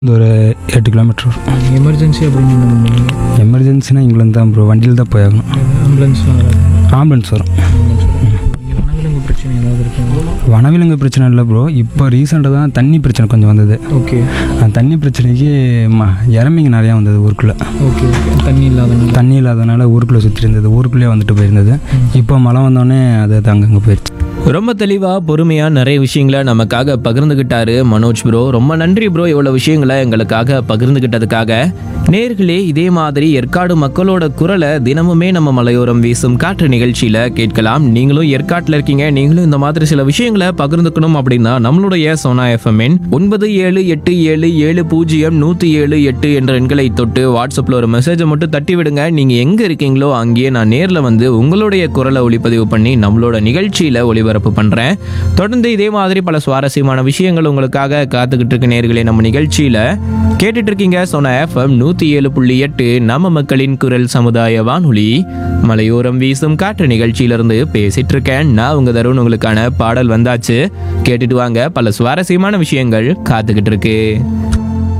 இது ஒரு எட்டு கிலோமீட்டர் வரும் எமர்ஜென்சி அப்படின்னு என்ன பண்ணுவீங்க எமர்ஜென்சினா இங்கிலேருந்து தான் ப்ரோ வண்டியில் தான் போயாகணும் ஆம்புலன்ஸ்லாம் வராது ஆம்புலன்ஸ் வரும் இங்கே வனவிலங்கு பிரச்சனை ஏதாவது இருக்குங்களா வனவிலங்கு பிரச்சனை இல்லை ப்ரோ இப்போ ரீசெண்டாக தான் தண்ணி பிரச்சனை கொஞ்சம் வந்தது ஓகே அந்த தண்ணி பிரச்சனைக்கு ம இறமிங்க நிறையா வந்தது ஊருக்குள்ளே ஓகே ஓகே தண்ணி இல்லாதனால தண்ணி இல்லாதனால ஊருக்குள்ளே சுற்றி இருந்தது ஊருக்குள்ளேயே வந்துட்டு போயிருந்தது இப்போ மழை வந்தோடனே அது அங்கங்கே போயிடுச்சு ரொம்ப தெளிவா பொறுமையா நிறைய விஷயங்களை நமக்காக பகிர்ந்துகிட்டாரு மனோஜ் ப்ரோ ரொம்ப நன்றி ப்ரோ இவ்வளவு விஷயங்களை எங்களுக்காக பகிர்ந்துகிட்டதுக்காக நேர்களே இதே மாதிரி ஏற்காடு மக்களோட குரலை தினமுமே நம்ம மலையோரம் வீசும் காற்று நிகழ்ச்சியில கேட்கலாம் நீங்களும் ஏற்காட்டில் இருக்கீங்க நீங்களும் இந்த மாதிரி சில விஷயங்களை பகிர்ந்துக்கணும் அப்படின்னா நம்மளுடைய சோனா எஃப்எம்என் ஒன்பது ஏழு எட்டு ஏழு ஏழு பூஜ்ஜியம் நூத்தி ஏழு எட்டு என்ற எண்களை தொட்டு வாட்ஸ்அப்ல ஒரு மெசேஜை மட்டும் தட்டி விடுங்க நீங்க எங்க இருக்கீங்களோ அங்கேயே நான் நேர்ல வந்து உங்களுடைய குரலை ஒளிப்பதிவு பண்ணி நம்மளோட நிகழ்ச்சியில ஒளிபரப்பு பண்றேன் தொடர்ந்து இதே மாதிரி பல சுவாரஸ்யமான விஷயங்கள் உங்களுக்காக காத்துக்கிட்டு இருக்க நேர்களே நம்ம நிகழ்ச்சியில கேட்டுட்டு இருக்கீங்க சொன்ன எஃப்எம் நூத்தி ஏழு புள்ளி எட்டு நம்ம மக்களின் குரல் சமுதாய வானொலி மலையோரம் வீசும் காற்று நிகழ்ச்சியிலிருந்து பேசிட்டு இருக்கேன் நான் உங்க தருண் உங்களுக்கான பாடல் வந்தாச்சு கேட்டுட்டு வாங்க பல சுவாரஸ்யமான விஷயங்கள் காத்துக்கிட்டு இருக்கு